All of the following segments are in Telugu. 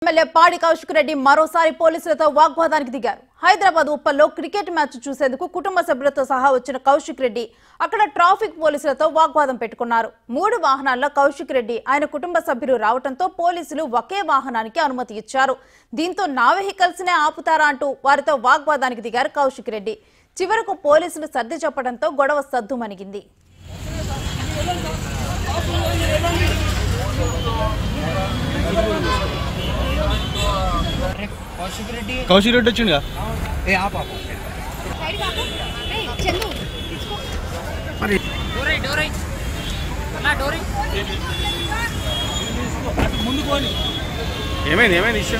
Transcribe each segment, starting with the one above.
ఎమ్మెల్యే పాడి కౌశిక్ రెడ్డి మరోసారి పోలీసులతో వాగ్వాదానికి దిగారు హైదరాబాద్ ఉప్పల్లో క్రికెట్ మ్యాచ్ చూసేందుకు కుటుంబ సభ్యులతో సహా వచ్చిన కౌశిక్ రెడ్డి అక్కడ ట్రాఫిక్ పోలీసులతో వాగ్వాదం పెట్టుకున్నారు మూడు వాహనాల్లో కౌశిక్ రెడ్డి ఆయన కుటుంబ సభ్యులు రావడంతో పోలీసులు ఒకే వాహనానికి అనుమతి ఇచ్చారు దీంతో నా వెహికల్స్ నే ఆపుతారా అంటూ వారితో వాగ్వాదానికి దిగారు కౌశిక్ రెడ్డి చివరకు పోలీసులు సర్ది చెప్పడంతో గొడవ సద్దుమణిగింది కౌశిక్ రెడ్డి కౌశిక్ రెడ్డి వచ్చిండుగా ఏ ఆ పాప చందు డోరై డోరై అన్నా డోరై ఏమైంది ఏమైంది ఇష్టం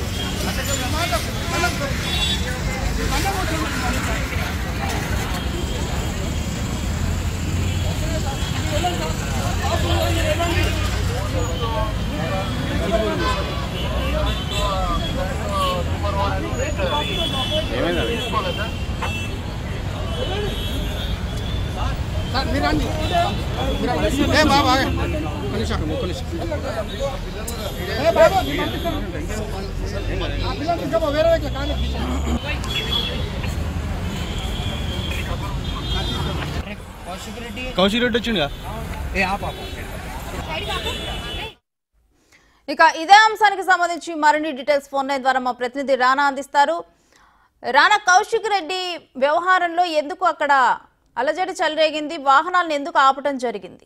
ఏమైంది అది ఏ బాబా కొనిషా కొనిషా ఏ బాబా వేరే వైపు కానీ కౌశిక్ రెడ్డి కౌశిక్ రెడ్డి వచ్చిండుగా ఏ ఆ పాప ఇక ఇదే అంశానికి సంబంధించి మరిన్ని డీటెయిల్స్ ఫోన్ లైన్ ద్వారా మా ప్రతినిధి రానా అందిస్తారు రానా కౌశిక్ రెడ్డి వ్యవహారంలో ఎందుకు అక్కడ అలజడి చెలరేగింది వాహనాలను ఎందుకు ఆపటం జరిగింది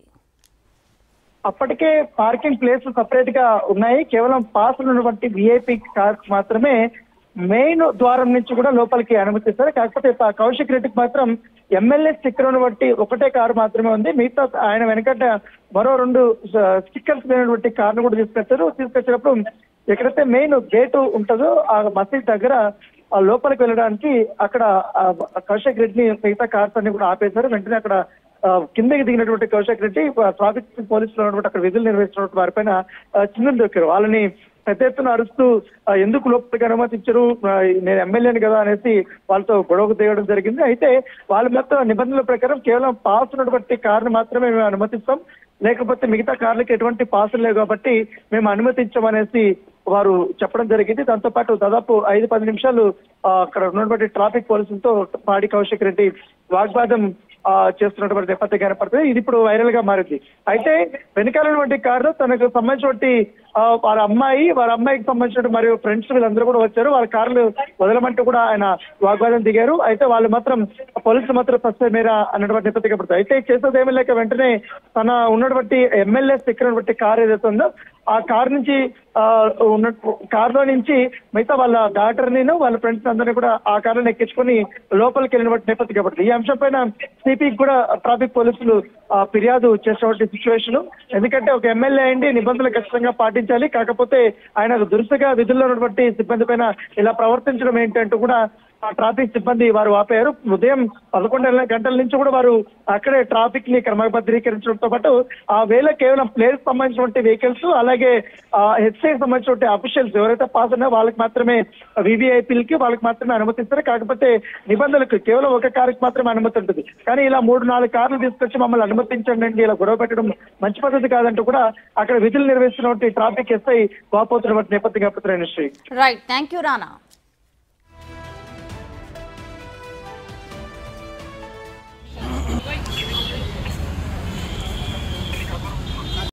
అప్పటికే పార్కింగ్ ప్లేస్ సపరేట్ గా ఉన్నాయి కేవలం పాస్ ఉన్నటువంటి విఐపి కార్స్ మాత్రమే మెయిన్ ద్వారం నుంచి కూడా లోపలికి అనుమతిస్తారు కాకపోతే ప- కౌశిక్ రెడ్డికి మాత్రం ఎమ్మెల్యే స్టిక్కర్ ఉన్నటువంటి ఒకటే కారు మాత్రమే ఉంది మిగతా ఆయన వెనకట మరో రెండు స్టిక్కర్స్ లేనటువంటి కార్ను కూడా తీసుకొచ్చారు తీసుకొచ్చినప్పుడు ఎక్కడైతే మెయిన్ గేటు ఉంటుందో ఆ మసీద్ దగ్గర ఆ లోపలికి వెళ్ళడానికి అక్కడ ఆ కౌశిక్ రెడ్డిని మిగతా కార్స్ అన్ని కూడా ఆపేశారు వెంటనే అక్కడ ఆ, కిందకి దిగినటువంటి కౌశిక్ రెడ్డి ఆ, ట్రాఫిక్ పోలీసులు ఉన్నటువంటి అక్కడ విధులు నిర్వహిస్తున్నటువంటి వారిపైన ఆ, చిందులు దొక్కారు వాళ్ళని పెద్ద ఎత్తున అరుస్తూ ఆ, ఎందుకు లోపలికి అనుమతించరు ఆ, నేను ఎమ్మెల్యేని కదా అనేసి వాళ్ళతో గొడవకు దిగడం జరిగింది అయితే వాళ్ళ మొత్తం నిబంధనల ప్రకారం కేవలం పాస్ ఉన్నటువంటి కారుని మాత్రమే మేము అనుమతిస్తాం లేకపోతే మిగతా కార్లకి ఎటువంటి పాసులు లేవు కాబట్టి మేము అనుమతించమనేసి వారు చెప్పడం జరిగింది దాంతో పాటు దాదాపు ఐదు పది నిమిషాలు ఆ, అక్కడ ఉన్నటువంటి ట్రాఫిక్ పోలీసులతో పాడి కౌశిక్ రెడ్డి వాగ్వాదం ఆ, చేస్తున్నటువంటి నేపథ్యం కనపడుతుంది ఇది ఇప్పుడు వైరల్ గా మారింది అయితే వెనకాల ఉన్నటువంటి కారు తనకు సంబంధించినటువంటి ఆ, వాళ్ళ అమ్మాయి వాళ్ళ అమ్మాయికి సంబంధించిన మరియు ఫ్రెండ్స్ వీళ్ళందరూ కూడా వచ్చారు వాళ్ళ కార్లు వదలమంటూ కూడా ఆయన వాగ్వాదం దిగారు అయితే వాళ్ళు మాత్రం పోలీసులు మాత్రం ఫస్ట్ మేర అన్నటువంటి నేపథ్యం కనపడుతుంది అయితే చేసేది ఏమీ లేక వెంటనే తన ఉన్నటువంటి ఎమ్మెల్యే స్టిక్కర్ ఉన్నటువంటి కార్ ఏదైతే ఉందో ఆ కార్ నుంచి ఆ, ఉన్న కార్ లో నుంచి మిగతా వాళ్ళ డాక్టర్ నేను వాళ్ళ ఫ్రెండ్స్ అందరినీ కూడా ఆ కార్లను ఎక్కించుకొని లోపలికి వెళ్ళినటువంటి నేపథ్యం కాబట్టి ఈ అంశం పైన సిపికి కూడా ట్రాఫిక్ పోలీసులు ఆ, ఫిర్యాదు చేసినటువంటి సిచ్యువేషన్ ఎందుకంటే ఒక ఎమ్మెల్యే అయింది నిబంధనలు ఖచ్చితంగా పాటించాలి కాకపోతే ఆయన దురుసుగా విధుల్లో ఉన్నటువంటి సిబ్బంది పైన ఇలా ప్రవర్తించడం ఏంటంటూ కూడా ఆ ట్రాఫిక్ సిబ్బంది వారు ఆపారు ఉదయం పదకొండు గంటల నుంచి కూడా వారు అక్కడే ట్రాఫిక్ ని క్రమబద్ధీకరించడంతో పాటు ఆ వేళ కేవలం ప్లేస్ సంబంధించినటువంటి వెహికల్స్ అలాగే హెచ్ఐ సంబంధించినటువంటి అఫీషియల్స్ ఎవరైతే పాస్ ఉన్నారో వాళ్ళకి మాత్రమే వివిఐపీలకి వాళ్ళకి మాత్రమే అనుమతిస్తారు కాకపోతే నిబంధనలకు కేవలం ఒక కారుకి మాత్రమే అనుమతి ఉంటుంది కానీ ఇలా మూడు నాలుగు కార్లు తీసుకొచ్చి మమ్మల్ని అనుమతించండి అండి ఇలా గొడవ పెట్టడం మంచి పద్ధతి కాదంటూ కూడా అక్కడ విధులు నిర్వహిస్తున్నటువంటి ట్రాఫిక్ ఎస్ఐ వాపోతున్నటువంటి నేపథ్యం కనపడుతున్నాయి శ్రీ రైట్ థ్యాంక్ యూ రానా